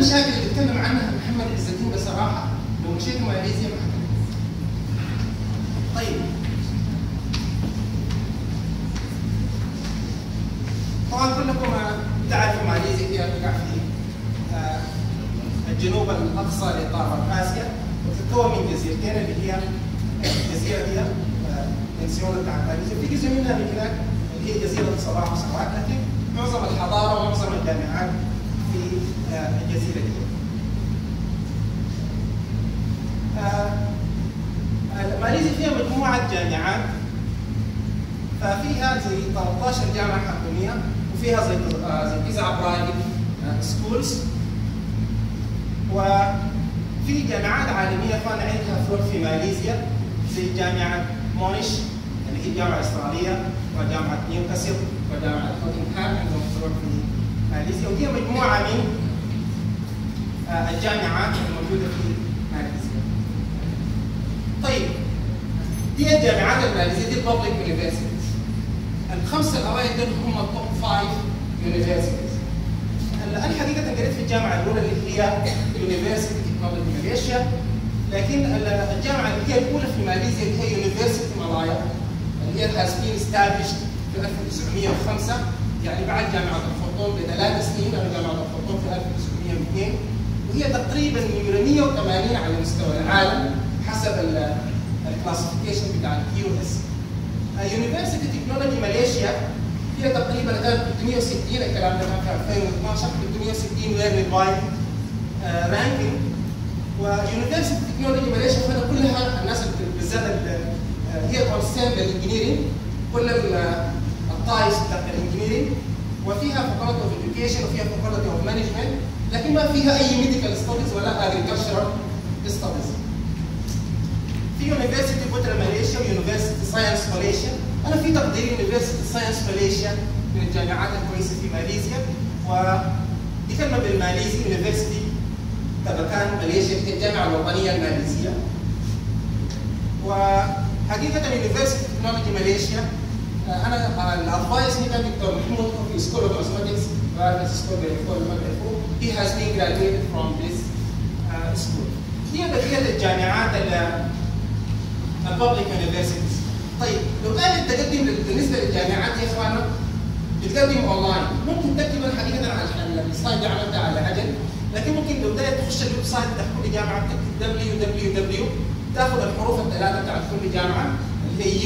المشاكل اللي اتكلم عنها محمد عز الدين بصراحه لو مشيت ماليزيا ما حتكلم. طيب طبعا كلكم تعرفوا ماليزيا هي تقع في آه، الجنوب الاقصى لقاره اسيا وتتكون من جزيرتين اللي هي الجزيره هي آه، بنسيون بتاعت ماليزيا في جزء منها من هناك اللي هي جزيره صباح وسوات لكن معظم الحضاره ومعظم الجامعات في آه، الجزيره دي. آه، ماليزيا فيها مجموعه جامعات ففيها زي 13 جامعه حكوميه وفيها زي آه، زي تسعه برايفت سكولز وفي جامعات عالميه كان عندها فروع في ماليزيا زي جامعه مونيش اللي هي جامعه استراليه وجامعه نيوكاسل وجامعه نوتنغهام عندهم فروع في ماليزيا ودي مجموعه من آه، الجامعات الموجوده في ماليزيا. طيب دي الجامعات الماليزيه دي الببليك يونيفرسيتيز. الخمسه الاوائل دول هم التوب فايف يونيفرسيتيز. هلا انا حقيقه قريت في الجامعه الاولى اللي هي يونيفرسيتي تكنولوجي ماليزيا لكن ال- الجامعه اللي هي الاولى في ماليزيا اللي هي يونيفرسيتي مالايا اللي هي has been established في 1905 يعني بعد جامعه الخرطوم بثلاث سنين انا جامعه الخرطوم في 1902 وهي تقريبا نمره 180 على مستوى العالم حسب الكلاسيفيكيشن بتاع الكيو اس يونيفرسيتي تكنولوجي ماليزيا هي تقريبا 360 الكلام ده كان في 2012 360 ويرلد وايد رانكينج ويونيفرسيتي تكنولوجي ماليزيا فانا كلها الناس اللي بالذات ال- آه، هي كونسيرن بالانجنييرنج كل ال- الطايس بتاعت الانجنييرنج وفيها فاكولتي اوف اديوكيشن وفيها فاكولتي اوف مانجمنت لكن ما فيها اي ميديكال ستاديز ولا اجريكلتشرال ستاديز في يونيفرسيتي بوترا ماليزيا ويونيفرسيتي ساينس ماليزيا انا في تقديري يونيفرسيتي ساينس ماليزيا من الجامعات الكويسه في ماليزيا ودي كلمه بالماليزي يونيفرسيتي تبكان ماليزيا هي الجامعه الوطنيه الماليزيه وحقيقه يونيفرسيتي تكنولوجي ماليزيا آه، انا الادفايس هنا دكتور محمود في سكول اوف ماثماتكس وهذا سكول بيعرفوه ولا ما بيعرفوه he has been graduated from this uh, school هي بقيه الجامعات ال- الببليك يونيفرسيتيز طيب لو كانت تقدم بالنسبه للجامعات يا اخوانا بتقدم اونلاين ممكن تكتب أنا حقيقه على السلايد ده عملتها على عجل لكن ممكن لو بدأت تخش الويب سايت بتاع كل جامعه تكتب www تاخذ الحروف الثلاثه بتاعت كل جامعه اللي هي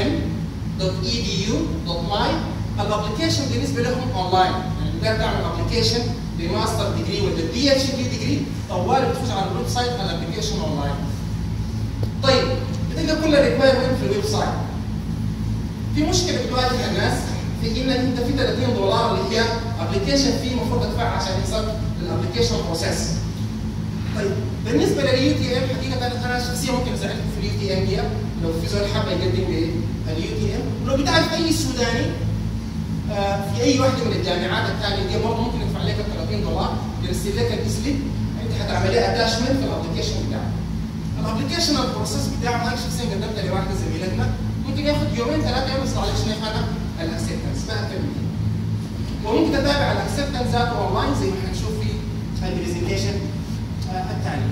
utm.edu.my الابلكيشن بالنسبه لهم اونلاين يعني تقدر تعمل ابلكيشن لماستر ديجري ولا بي اتش دي ديجري طوال بتخش على الويب سايت الابلكيشن اونلاين طيب بتلقى كل الريكوايرمنت في الويب سايت في مشكله بتواجه الناس في انك انت في 30 دولار اللي هي ابلكيشن فيه المفروض تدفع عشان يصل للابلكيشن بروسيس طيب بالنسبه لليو تي ام حقيقه انا انا شخصيا ممكن اساعدكم في اليو تي ام دي لو في زول حابه يقدم باليو تي ام ولو بتعرف اي سوداني آه، في اي واحده من الجامعات الثانيه دي برضه ممكن يدفع لك 30 دولار يرسل لك الاسلم انت حتعمل لها اتاشمنت في الابلكيشن بتاعك الابلكيشن البروسيس بتاعه انا شخصيا قدمت لواحده زميلتنا ممكن ياخذ يومين ثلاثه يوم يطلع لك شنو انا الاكسبتنس ما اكثر من كده وممكن تتابع الاكسبتنس ذاته اونلاين زي ما حنشوف في البرزنتيشن الثاني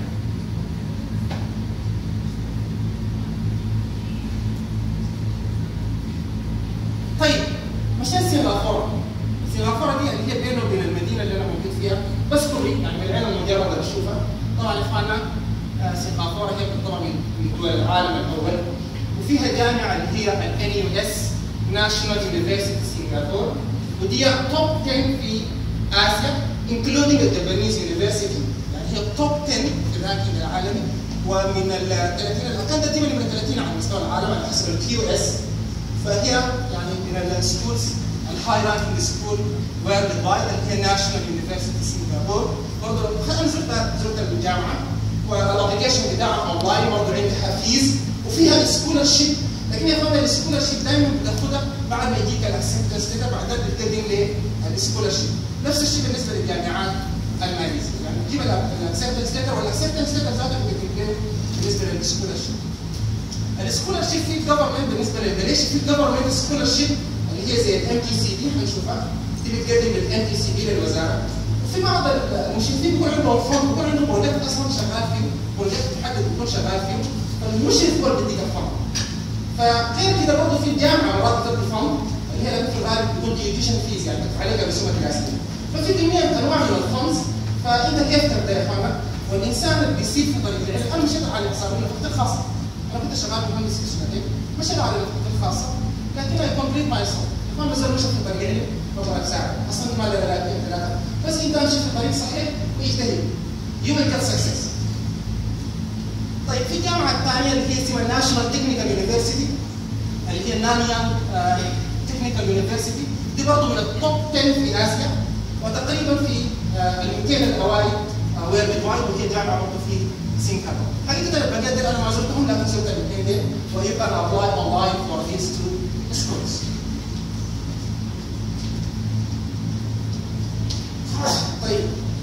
طيب مشان سنغافوره سنغافوره دي اللي هي بينه وبين المدينه اللي انا موجود فيها بس كوري يعني بالعين المجرد اللي اشوفها طبعا يا اخواننا آه، سنغافوره هي تعتبر من من دول العالم الاول وفيها جامعه اللي هي الان يو اس ناشونال يونيفرسيتي سنغافور ودي توب 10 في اسيا including الجابانيز يونيفرسيتي يعني هي توب 10 في الرانكينج العالمي ومن ال 30 الارقام ده تقريبا من 30 على مستوى العالم على حسب الكيو اس فهي يعني من السكولز الهاي رانكينج سكول وورلد وايد اللي هي ناشونال يونيفرسيتي سنغافور برضه انا زرت زرت الجامعه والابلكيشن بتاعها اونلاين برضه عندها فيز وفيها السكولرشيب لكن يا اخوانا السكولرشيب دايما بتاخدها بعد ما يجيك الاكسبتنس كده بعد ذلك بتقدم للسكولرشيب نفس الشيء بالنسبه للجامعات الماليزيه يعني تجيب الاكسبتنس ليتر والاكسبتنس ليتر ذاته بتقدم بالنسبه للسكولرشيب السكولرشيب في جفرمنت بالنسبه للماليزيا في جفرمنت سكولرشيب اللي هي زي الام تي سي دي هنشوفها دي بتقدم للام تي سي بي للوزاره وفي بعض المشرفين بيكون عندهم عنده فند بيكون عنده بروجكت اصلا شغال فيه بروجكت محدد بيكون شغال فيه فالمشرف هو اللي بيديك الفند فغير كده برضه في الجامعه مرات بتدي الفند اللي هي في الغالب بتكون ديوتيشن فيز يعني بتدفع عليها برسوم دراسيه ففي كميه انواع من الفندز فانت كيف تبدا يا اخوانا والانسان اللي بيسيب في طريق العلم انا مشيت على حسابي الوقت الخاصه انا كنت شغال مهندس في سنتين مشيت على الوقت الخاصه لكن اي كومبليت ماي سيلف اخوان بس مشيت في طريق العلم بضرب ساعه اصلا ما له ثلاثه بس انت امشي في الطريق صحيح واجتهد يو ويل جيت سكسس طيب في الجامعه الثانيه اللي هي اسمها ناشونال تكنيكال يونيفرسيتي اللي هي نانيا تكنيكال يونيفرسيتي دي برضه من التوب 10 في اسيا وتقريبا في ال 200 الاوائل وير وايد وهي جامعه برضه في سنغافوره. حقيقه انا بقدر انا ما زرتهم لكن زرت الاثنين دي ويو كان ابلاي اونلاين فور ذيس تو سكولز. طيب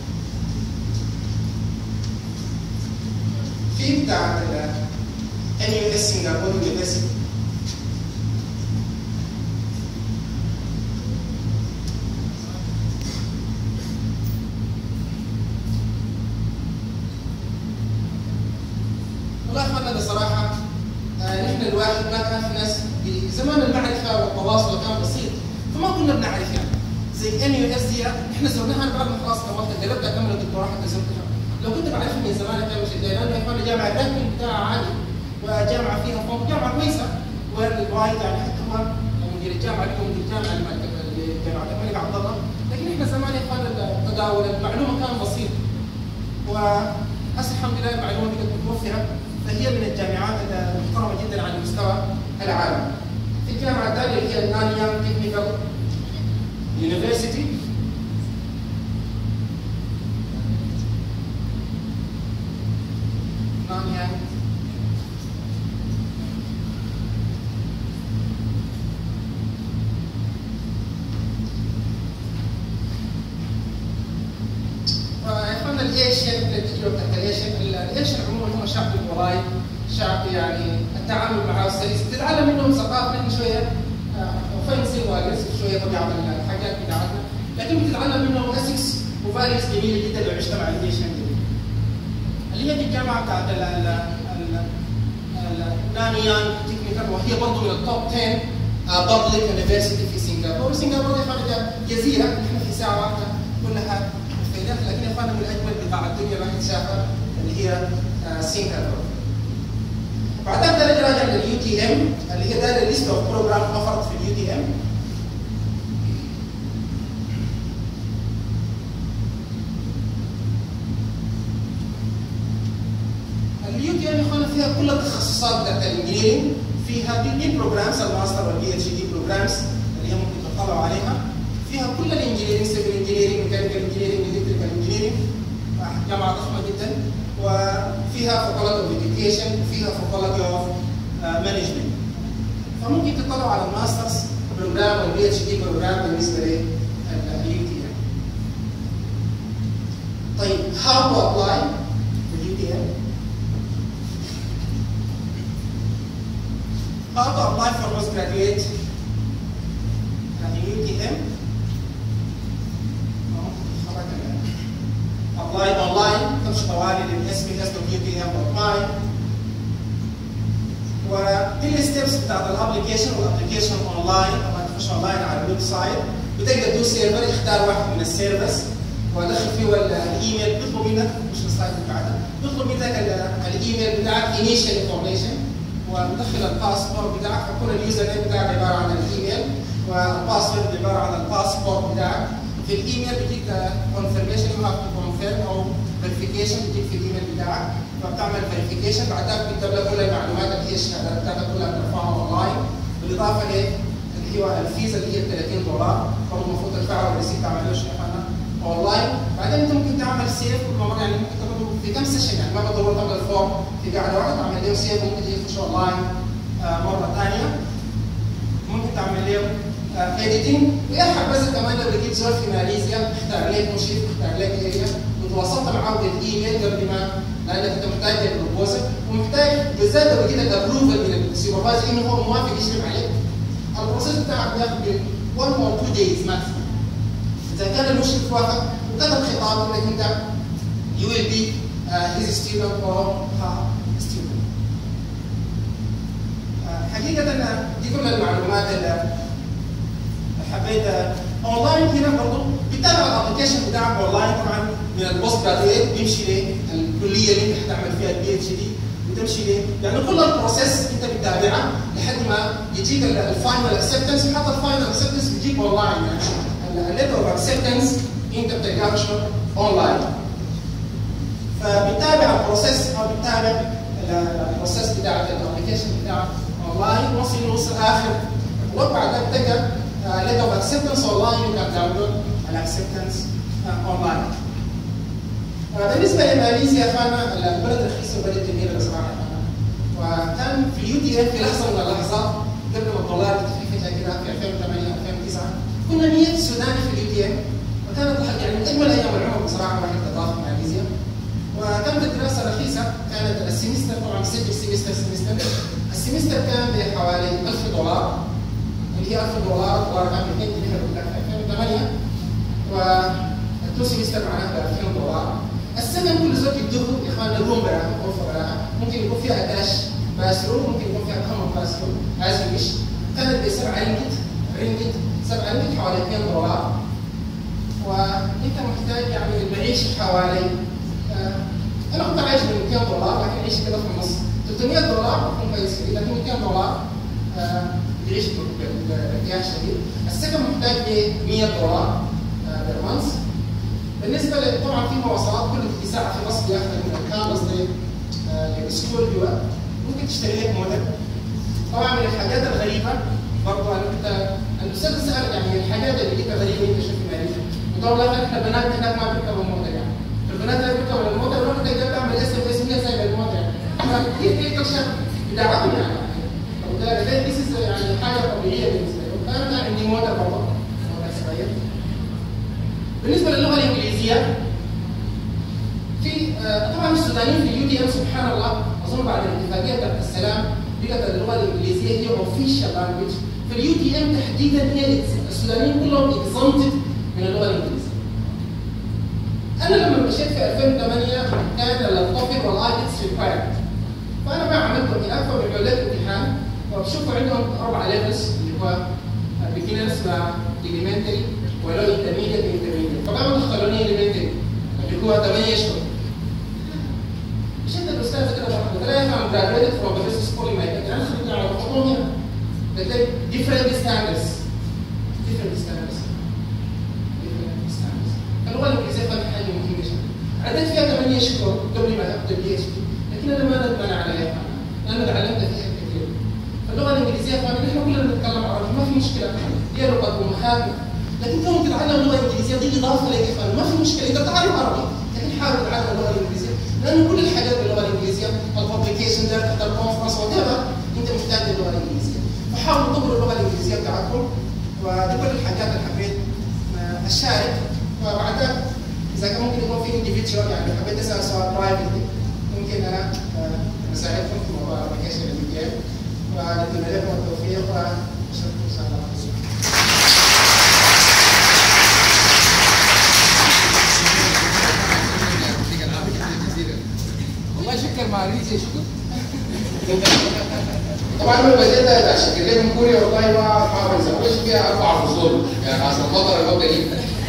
في بتاع ان يو اس سنغافور يونيفرسيتي والله يا اخوانا بصراحه آه نحن الواحد ما كان في ناس زمان المعرفه والتواصل كان بسيط فما كنا بنعرف يعني زي ان يو اس دي احنا زرناها انا بعد ما خلاص كملت قربت اكمل الدكتوراه حتى زرتها لو كنت بعرفها من زمان كان مش لانه يا اخوانا جامعه الرانكينج بتاعها عالي وجامعه فيها فوق جامعه كويسه ويرد وايد يعني حتى هو مدير الجامعه لكم مدير الجامعه جامعه الملك عبد الله لكن احنا زمان يا اخوانا التداول المعلومه كان بسيط وهسه الحمد لله المعلومه بقت متوفره فهي من الجامعات المحترمه جدا على مستوى العالم. في الجامعه الثانيه اللي هي النانيا تكنيكال يونيفرسيتي نانيا اخوانا الايشن التجربه بتاعت الايشن الايشن عموما هم شعب الولاي شعب يعني التعامل معه سلس تتعلم منهم ثقافه نحن شويه اوفنسي واجريسيف شويه طبيعه الحاجات بتاعتنا لكن بتتعلم منهم اسكس وفاليوز جميله جدا لو عشت مع الايشن اللي هي دي الجامعه بتاعت نانيان تكنيكال وهي برضه من التوب 10 بابليك يونيفرسيتي في سنغافوره سنغافوره يا جزيره نحن في ساعه واحده كلها مخيلات لكن يا اخوانا من اجمل بقاع الدنيا الواحد شافها اللي هي سنغافوره. بعدها بدنا نراجع لليو تي ام اللي هي دايره ليست اوف بروجرام اوفرد في اليو تي ام. اليو تي ام يا اخوانا فيها كل التخصصات بتاعت الانجينيرنج فيها دي بروجرامز الماستر والبي اتش دي بروجرامز اللي هي ممكن تطلعوا عليها فيها كل الانجينيرنج سيفل انجينيرنج ميكانيكال انجينيرنج الكتريكال انجينيرنج جامعه ضخمه جدا وفيها فاكولتي اوف اديوكيشن وفيها فاكولتي اوف مانجمنت فممكن تطلعوا على الماسترز بروجرام والبي اتش دي بروجرام بالنسبه لليو تي ام طيب how to apply اليو تي ام how to apply for postgraduate UTM apply online تمشي طوالي للاس بي اس دوت يو تي ام دوت ماي ودي الستبس بتاعت الابلكيشن والابلكيشن اونلاين طبعا تخش اونلاين على الويب سايت بتقدر تدوس سيرفر اختار واحد من السيرفرز وادخل فيه الايميل بيطلب منك مش السلايد بتاعتك بيطلب منك الايميل بتاعك انيشال انفورميشن وتدخل الباسبورت بتاعك فيكون اليوزر نيم بتاعك عباره عن الايميل والباسورد عباره عن الباسبورت بتاعك في الايميل بيجيك كونفرميشن يو هاف تو كونفيرم او فيريفيكيشن بيجيك في الايميل بتاعك فبتعمل فيريفيكيشن بعدها بتكتب لك كل المعلومات اللي هي الشهادات بتاعتك كلها بترفعها اونلاين بالاضافه ل اللي هو الفيزا اللي هي 30 دولار برضه المفروض تدفعها والريسيت تعمل له شيء اونلاين بعدين انت ممكن تعمل سيف كل مره يعني ممكن تاخده في كم سيشن يعني ما بتدور تعمل الفورم في قاعده واحده تعمل له سيف ممكن تيجي تخش اونلاين مره ثانيه ممكن تعمل له اديتنج ويا حبذا كمان لو لقيت زول في ماليزيا محتاج لك مشرف محتاج لك اريا وتواصلت معاه بالايميل قبل ما لانك انت محتاج البروبوزل ومحتاج بالذات لو لقيت الابروفل من السوبرفايزر انه هو موافق يشرف عليك البروسيس بتاعك بياخد 1 or 2 days ماكسيموم اذا كان المشرف وافق وكتب خطاب انك انت you will be uh, his student or her student. Uh, حقيقة دي كل المعلومات اللي حبيت اونلاين هنا برضه بتتابع الابلكيشن بتاعك اونلاين طبعا من البوست جراديويت بيمشي للكليه اللي انت هتعمل فيها البي اتش دي بتمشي ليه؟ لانه كل البروسيس انت بتتابعها لحد ما يجيك الفاينل اكسبتنس وحتى الفاينل اكسبتنس بيجيك اونلاين يعني الليتر اوف اكسبتنس انت بتلقاها اونلاين فبتتابع البروسيس او بتتابع البروسيس بتاعت الابلكيشن بتاعك اونلاين وصل يوصل اخر وبعد ذلك تلقى letter of acceptance online you can download an acceptance uh, online. Uh, بالنسبه لماليزيا يا اخوانا البلد رخيصه وبلد جميله بصراحه وكان في اليو تي اف في لحظه من اللحظات قبل ما الدولار يتفق فجاه كده في 2008 2009 كنا 100 سوداني في اليو تي اف وكانت يعني من اجمل ايام العمر بصراحه واحد قضاها في ماليزيا وكانت الدراسه رخيصه كانت السيمستر طبعا بسجل سيمستر سيمستر السيمستر كان بحوالي 1000 دولار اللي هي 1000 دولار دولار كان 200 جنيه في 2008 والتو سيمستر معناها ب 2000 دولار السكن كل زوج يدوه يا اخوان الروم براها غرفه براها ممكن يكون فيها اتاش باسرو ممكن يكون فيها كمان باسرو هذا مش كانت ب 7 رينجت رينجت 7 رينجت حوالي 2 دولار وانت محتاج يعني المعيشه حوالي آه انا كنت عايش ب 200 دولار لكن عيش كده في النص 300 دولار بكون كويس لكن 200 دولار آه تعيش بارتياح شديد السكن محتاج ل 100 دولار بالمنص بالنسبه طبعا في مواصلات كل ساعه في باص بياخذك من الكامبس للسكول جوا ممكن تشتري لك موديل طبعا من الحاجات الغريبه برضه انا كنت الاستاذ سال يعني الحاجات اللي لقيتها غريبه انت شفت ماليزيا وطبعا احنا بنات هناك ما بيركبوا الموديل يعني البنات اللي بيركبوا الموديل ما بتقدر تعمل اس ام اس زي الموديل يعني هي هي تكشف بدعوتهم يعني وده ده this يعني حاجه طبيعيه بالنسبه لي وكان عندي موتر برضه موتر صغير بالنسبه للغه الانجليزيه في آه طبعا السودانيين في اليو دي ام سبحان الله اظن بعد الاتفاقيه بتاعت السلام بقت اللغه الانجليزيه هي اوفيشال لانجوج في اليو دي ام تحديدا هي السودانيين كلهم اكزمتد من اللغه الانجليزيه انا لما مشيت في 2008 كان التوفيق والايتكس ريكوايرد فانا ما عملته هناك فبيعملوا لك امتحان وبشوفوا عندهم اربع ليفلز اللي هو بيجنرز مع اليمنتري ولو انترميديت انترميديت فقاموا دخلوني اليمنتري اللي هو 8 اشهر مشيت الاستاذ كده قلت له يا فندم جراديويتد فروم ذا بيزنس سكول ماي انا خريج على الخطوه هنا قلت لك ديفرنت ستاندرز ديفرنت ستاندرز ديفرنت ستاندرز اللغه الانجليزيه كانت حاجه مهمه جدا عديت فيها 8 اشهر قبل ما ابدا البي اتش دي لكن انا ما ندمان عليها لانه تعلمت فيها كثير اللغه الانجليزيه فانا نحن كلنا بنتكلم عربي ما في مشكله هي لغه امهاتنا لكن كون تتعلم اللغه الانجليزيه دي اضافه لك يا ما في مشكله انت بتتعلم عربي لكن حاول تتعلم اللغه الانجليزيه لانه كل الحاجات باللغه الانجليزيه الببليكيشن ده الكونفرنس وات انت محتاج اللغه الانجليزيه فحاولوا تطوروا اللغه الانجليزيه بتاعتكم ودي كل الحاجات اللي حبيت اشارك وبعدها اذا كان ممكن يكون في individual يعني حبيت اسال سؤال برايفتلي ممكن انا اساعدكم في موضوع الابلكيشن اللي جاي ونتمنى لكم التوفيق واشكركم ان شاء الله والله شكر ماليزيا شكر طبعا انا بديت اشكل لكم كوريا والله ما ما بنزودش فيها اربع فصول يعني عشان خاطر الوضع دي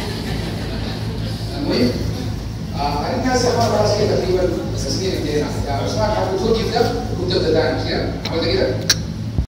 المهم آه انا الناس ما راس كده تقريبا سنين كده يعني عشان حابب تجيب ده كنت بدأت مش كده عملت كده